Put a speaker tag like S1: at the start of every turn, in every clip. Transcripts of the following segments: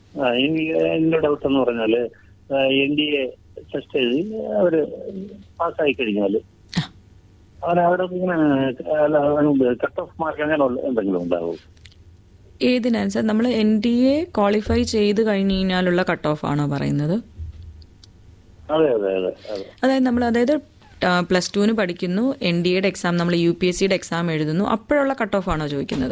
S1: ആ, ഇനി എന്റെ ഡൗട്ട് എന്ന് പറഞ്ഞാല് എൻ ഡി എ ടെസ്റ്റ് എഴുതി അവര് പാസ്സായി കഴിഞ്ഞാല് അവര് അവിടെ ഇങ്ങനെ കട്ട് ഓഫ് മാർക്ക് അങ്ങനെ ഉള്ള എന്തെങ്കിലും ഉണ്ടാവും
S2: ഏതിനാണ് സാർ നമ്മൾ എൻ ഡി എ ക്വാളിഫൈ ചെയ്ത് കഴിഞ്ഞ് കഴിഞ്ഞാലുള്ള കട്ട് ഓഫ് ആണോ പറയുന്നത്
S1: അതെ അതെ അതെ അതെ
S2: അതായത് നമ്മൾ അതായത് പ്ലസ് ടുവിന് പഠിക്കുന്നു എൻ ഡി എയുടെ എക്സാം നമ്മൾ യു പി എസ് സിയുടെ എക്സാം എഴുതുന്നു അപ്പോഴുള്ള കട്ട് ഓഫ് ആണോ ചോദിക്കുന്നത്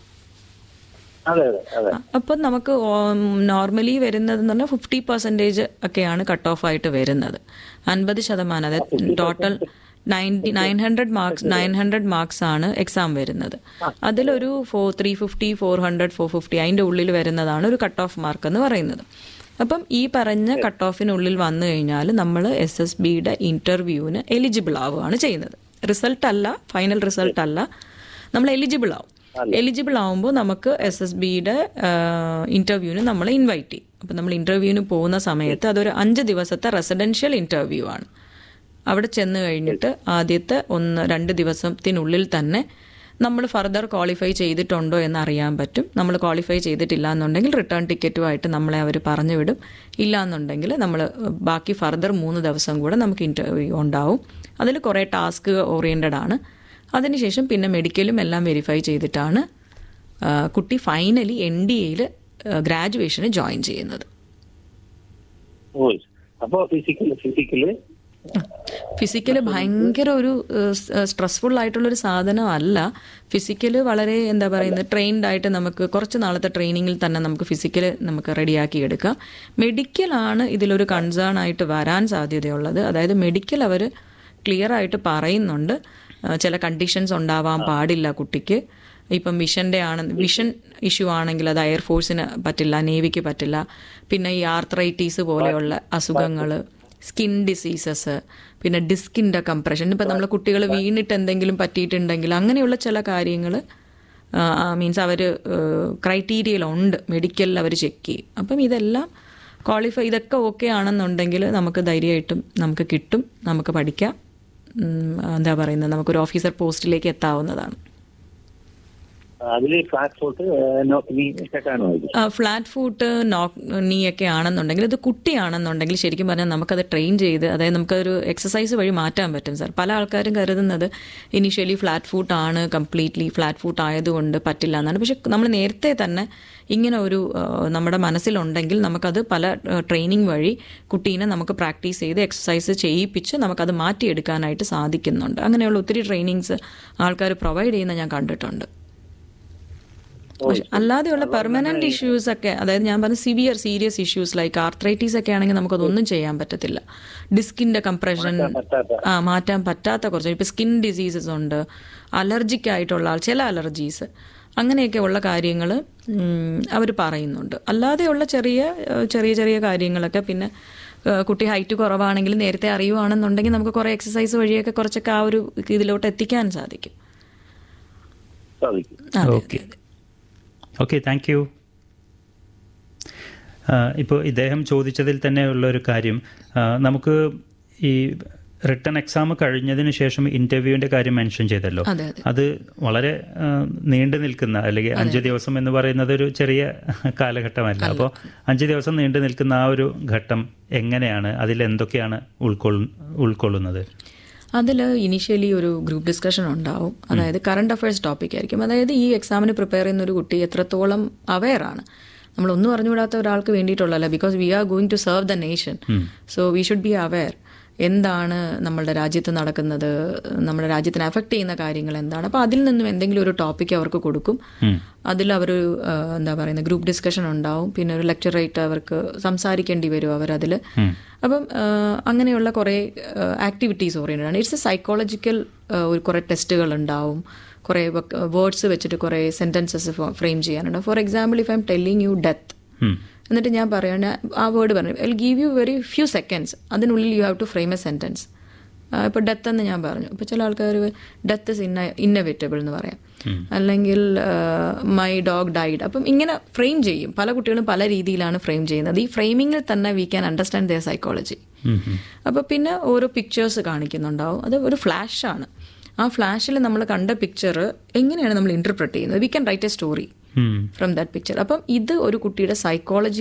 S1: അതെ അതെ അതെ
S2: അപ്പം നമുക്ക് നോർമലി വരുന്നത് എന്ന് പറഞ്ഞാൽ ഫിഫ്റ്റി പെർസെൻറ്റേജ് ഒക്കെയാണ് കട്ട് ഓഫ് ആയിട്ട് വരുന്നത് അൻപത് ശതമാനം അതായത് total ninety nine hundred marks nine hundred marks ആണ് എക്സാം വരുന്നത് അതിലൊരു four three fifty four hundred four fifty അതിൻ്റെ ഉള്ളിൽ വരുന്നതാണ് ഒരു കട്ട് ഓഫ് മാർക്ക് എന്ന് പറയുന്നത് അപ്പം ഈ പറഞ്ഞ കട്ട് ഓഫിനുള്ളിൽ വന്നു കഴിഞ്ഞാൽ നമ്മൾ എസ് എസ് ബിയുടെ ഇൻ്റർവ്യൂവിന് എലിജിബിൾ ആവുകയാണ് ചെയ്യുന്നത് റിസൾട്ട് അല്ല ഫൈനൽ റിസൾട്ട് അല്ല നമ്മൾ എലിജിബിൾ ആവും എലിജിബിൾ ആവുമ്പോൾ നമുക്ക് എസ് എസ് ബിയുടെ ഇൻ്റർവ്യൂവിന് നമ്മൾ ഇൻവൈറ്റ് ചെയ്യും അപ്പം നമ്മൾ ഇൻ്റർവ്യൂവിന് പോകുന്ന സമയത്ത് അതൊരു അഞ്ച് ദിവസത്തെ റെസിഡൻഷ്യൽ ഇൻ്റർവ്യൂ ആണ് അവിടെ ചെന്ന് കഴിഞ്ഞിട്ട് ആദ്യത്തെ ഒന്ന് രണ്ട് ദിവസത്തിനുള്ളിൽ തന്നെ നമ്മൾ ഫർദർ ക്വാളിഫൈ ചെയ്തിട്ടുണ്ടോ എന്ന് അറിയാൻ പറ്റും നമ്മൾ ക്വാളിഫൈ ചെയ്തിട്ടില്ല എന്നുണ്ടെങ്കിൽ റിട്ടേൺ ടിക്കറ്റുമായിട്ട് നമ്മളെ അവർ പറഞ്ഞു വിടും ഇല്ല എന്നുണ്ടെങ്കിൽ നമ്മൾ ബാക്കി ഫർദർ മൂന്ന് ദിവസം കൂടെ നമുക്ക് ഇൻ്റർവ്യൂ ഉണ്ടാവും അതിൽ കുറേ ടാസ്ക് ഓറിയൻറ്റഡ് ആണ് അതിനുശേഷം പിന്നെ മെഡിക്കലും എല്ലാം വെരിഫൈ ചെയ്തിട്ടാണ് ആ, കുട്ടി ഫൈനലി എൻ ഡി എയിൽ ഗ്രാജുവേഷന് ജോയിൻ ചെയ്യുന്നത്
S1: ഓ അപ്പൊ ഫിസിക്കല് ഫിസിക്കല്
S2: ഫിസിക്കൽ ഭയങ്കര ഒരു സ്ട്രെസ്ഫുൾ ആയിട്ടുള്ളൊരു സാധനമല്ല ഫിസിക്കൽ വളരെ എന്താ പറയുന്നത് ട്രെയിൻഡ് ആയിട്ട് നമുക്ക് കുറച്ച് നാളത്തെ ട്രെയിനിങ്ങിൽ തന്നെ നമുക്ക് ഫിസിക്കൽ നമുക്ക് റെഡിയാക്കി എടുക്കാം മെഡിക്കലാണ് ഇതിലൊരു കൺസേൺ ആയിട്ട് വരാൻ സാധ്യതയുള്ളത് അതായത് മെഡിക്കൽ അവർ ക്ലിയർ ആയിട്ട് പറയുന്നുണ്ട് ആ, ചില കണ്ടീഷൻസ് ഉണ്ടാവാൻ പാടില്ല കുട്ടിക്ക് ഇപ്പം വിഷന്റെ ആണ് വിഷൻ ഇഷ്യൂ ആണെങ്കിൽ അത് എയർഫോഴ്സിന് പറ്റില്ല നേവിക്ക് പറ്റില്ല പിന്നെ ഈ ആർത്രൈറ്റീസ് പോലെയുള്ള അസുഖങ്ങൾ സ്കിൻ ഡിസീസസ് പിന്നെ ഡിസ്കിൻ്റെ കംപ്രഷൻ ഇപ്പം നമ്മൾ കുട്ടികൾ വീണിട്ട് എന്തെങ്കിലും പറ്റിയിട്ടുണ്ടെങ്കിൽ അങ്ങനെയുള്ള ചില കാര്യങ്ങൾ മീൻസ് അവർ ക്രൈറ്റീരിയയിലുണ്ട് മെഡിക്കലിൽ അവർ ചെക്ക് ചെയ്യും അപ്പം ഇതെല്ലാം ക്വാളിഫൈ ഇതൊക്കെ ഓക്കെ ആണെന്നുണ്ടെങ്കിൽ നമുക്ക് ധൈര്യമായിട്ടും നമുക്ക് കിട്ടും നമുക്ക് പഠിക്കാം ഉം, എന്താ പറയുന്നത് നമുക്കൊരു ഓഫീസർ പോസ്റ്റിലേക്ക് എത്താവുന്നതാണ്
S1: അതില് ഫ്ലാറ്റ് ഫോട്ട് നീ കേട്ടാണോ ഇത്
S2: ഫ്ലാറ്റ് ഫൂട്ട് നോക്ക് നീ ഒക്കെ ആണെന്നുണ്ടെങ്കിൽ ഇത് കുട്ടിയാണെന്നുണ്ടെങ്കിൽ ശരിക്കും പറഞ്ഞാൽ നമുക്കത് ട്രെയിൻ ചെയ്ത് അതായത് നമുക്കൊരു എക്സസൈസ് വഴി മാറ്റാൻ പറ്റും സാർ പല ആൾക്കാരും കരുതുന്നത് ഇനീഷ്യലി ഫ്ലാറ്റ് ഫൂട്ട് ആണ് കംപ്ലീറ്റ്ലി ഫ്ലാറ്റ് ഫൂട്ട് ആയതുകൊണ്ട് പറ്റില്ല എന്നാണ് പക്ഷെ നമ്മൾ നേരത്തെ തന്നെ ഇങ്ങനെ ഒരു ആ, നമ്മുടെ മനസ്സിലുണ്ടെങ്കിൽ നമുക്കത് പല ട്രെയിനിങ് വഴി കുട്ടീനെ നമുക്ക് പ്രാക്ടീസ് ചെയ്ത് എക്സസൈസ് ചെയ്യിപ്പിച്ച് നമുക്കത് മാറ്റിയെടുക്കാനായിട്ട് സാധിക്കുന്നുണ്ട് അങ്ങനെയുള്ള ഒത്തിരി ട്രെയിനിങ്സ് ആൾക്കാർ പ്രൊവൈഡ് ചെയ്യുന്ന ഞാൻ കണ്ടിട്ടുണ്ട് പക്ഷെ അല്ലാതെയുള്ള പെർമനന്റ് ഇഷ്യൂസ് ഒക്കെ അതായത് ഞാൻ പറഞ്ഞ severe serious issues like arthritis ഒക്കെ ആണെങ്കിൽ നമുക്കതൊന്നും ചെയ്യാൻ പറ്റത്തില്ല ഡിസ്കിന്റെ കംപ്രഷൻ
S1: പറ്റാത്ത
S2: ആ മാറ്റാൻ പറ്റാത്ത കുറച്ച് ഇപ്പൊ സ്കിൻ ഡിസീസസ് ഉണ്ട് അലർജിക് ആയിട്ടുള്ള ആൾ ചില അലർജീസ് അങ്ങനെയൊക്കെ ഉള്ള കാര്യങ്ങൾ അവർ പറയുന്നുണ്ട് അല്ലാതെയുള്ള ചെറിയ ഏഹ്, ചെറിയ ചെറിയ കാര്യങ്ങളൊക്കെ പിന്നെ ഏഹ്, കുട്ടി ഹൈറ്റ് കുറവാണെങ്കിൽ നേരത്തെ അറിയുവാണെന്നുണ്ടെങ്കിൽ നമുക്ക് കുറേ എക്സസൈസ് വഴിയൊക്കെ കുറച്ചൊക്കെ ആ ഒരു ഇതിലോട്ട് എത്തിക്കാൻ സാധിക്കും
S1: സാധിക്കും
S2: അതെ,
S3: ഓക്കെ ഓക്കെ താങ്ക് യു ഇപ്പോൾ ഇദ്ദേഹം ചോദിച്ചതിൽ തന്നെയുള്ള ഒരു കാര്യം ആ, നമുക്ക് ഈ റിട്ടേൺ എക്സാം കഴിഞ്ഞതിന് ശേഷം ഇൻ്റർവ്യൂവിൻ്റെ കാര്യം മെൻഷൻ ചെയ്തല്ലോ
S2: അതെ അതെ
S3: അത് വളരെ ആ, നീണ്ടു നിൽക്കുന്ന അല്ലെങ്കിൽ അഞ്ച് ദിവസം എന്ന് പറയുന്നത് ഒരു ചെറിയ കാലഘട്ടമല്ല അപ്പോൾ അഞ്ച് ദിവസം നീണ്ടു നിൽക്കുന്ന ആ ഒരു ഘട്ടം എങ്ങനെയാണ് അതിൽ എന്തൊക്കെയാണ് ഉൾക്കൊള്ളു ഉൾക്കൊള്ളുന്നത്
S2: അതിൽ ഇനിഷ്യലി ഒരു ഗ്രൂപ്പ് ഡിസ്കഷൻ ഉണ്ടാവും അതായത് കറണ്ട് അഫയേഴ്സ് ടോപ്പിക് ആയിരിക്കും അതായത് ഈ എക്സാമിന് പ്രിപ്പയർ ചെയ്യുന്ന ഒരു കുട്ടി എത്രത്തോളം അവെയർ ആണ് നമ്മൾ ഒന്നും അറിഞ്ഞുകൂടാത്ത ഒരാൾക്ക് വേണ്ടിയിട്ടുള്ളതല്ല because we are going to serve the nation so we should be aware എന്താണ് നമ്മളുടെ രാജ്യത്ത് നടക്കുന്നത് നമ്മുടെ രാജ്യത്തിനെ അഫക്റ്റ് ചെയ്യുന്ന കാര്യങ്ങൾ എന്താണ് അപ്പോൾ അതിൽ നിന്നും എന്തെങ്കിലും ഒരു ടോപ്പിക് അവർക്ക് കൊടുക്കും അതിൽ അവർ എന്താ പറയുന്നത് ഗ്രൂപ്പ് ഡിസ്കഷൻ ഉണ്ടാവും പിന്നെ ഒരു ലെക്ചറായിട്ട് അവർക്ക് സംസാരിക്കേണ്ടി വരും അവരതിൽ അപ്പം ആ, അങ്ങനെയുള്ള കുറേ ആക്ടിവിറ്റീസ് ഓറിയൻറ്റഡ് ആണ് ഇറ്റ്സ് എ സൈക്കോളജിക്കൽ ഒരു കുറേ ടെസ്റ്റുകൾ ഉണ്ടാവും കുറേ വേർഡ്സ് വെച്ചിട്ട് കുറേ സെൻറ്റൻസസ് ഫ്രെയിം ചെയ്യാനുണ്ട് for example if I am telling you death
S3: um.
S2: എന്നിട്ട് ഞാൻ പറയണ ആ വേർഡ് പറഞ്ഞു I give you very few seconds അതിനുള്ളിൽ you have to frame a sentence ഇപ്പോൾ ഡെത്ത് എന്ന് ഞാൻ പറഞ്ഞു ഇപ്പോൾ ചില ആൾക്കാർ ഡെത്ത് ഇസ് ഇന്ന ഇന്നവേറ്റബിൾ എന്ന് പറയാം അല്ലെങ്കിൽ മൈ ഡോഗ് ഡൈഡ് അപ്പം ഇങ്ങനെ ഫ്രെയിം ചെയ്യും പല കുട്ടികളും പല രീതിയിലാണ് ഫ്രെയിം ചെയ്യുന്നത് ഈ ഫ്രെയിമിങ്ങിൽ തന്നെ we can understand their psychology
S3: um, um.
S2: അപ്പോൾ പിന്നെ ഓരോ പിക്ചേഴ്സ് കാണിക്കുന്നുണ്ടാവും അത് ഒരു ഫ്ലാഷാണ് ആ ഫ്ലാഷിൽ നമ്മൾ കണ്ട പിക്ചർ എങ്ങനെയാണ് നമ്മൾ ഇന്റർപ്രറ്റ് ചെയ്യുന്നത് we can write a story
S3: um.
S2: From that picture അപ്പം ഇത് ഒരു കുട്ടിയുടെ സൈക്കോളജി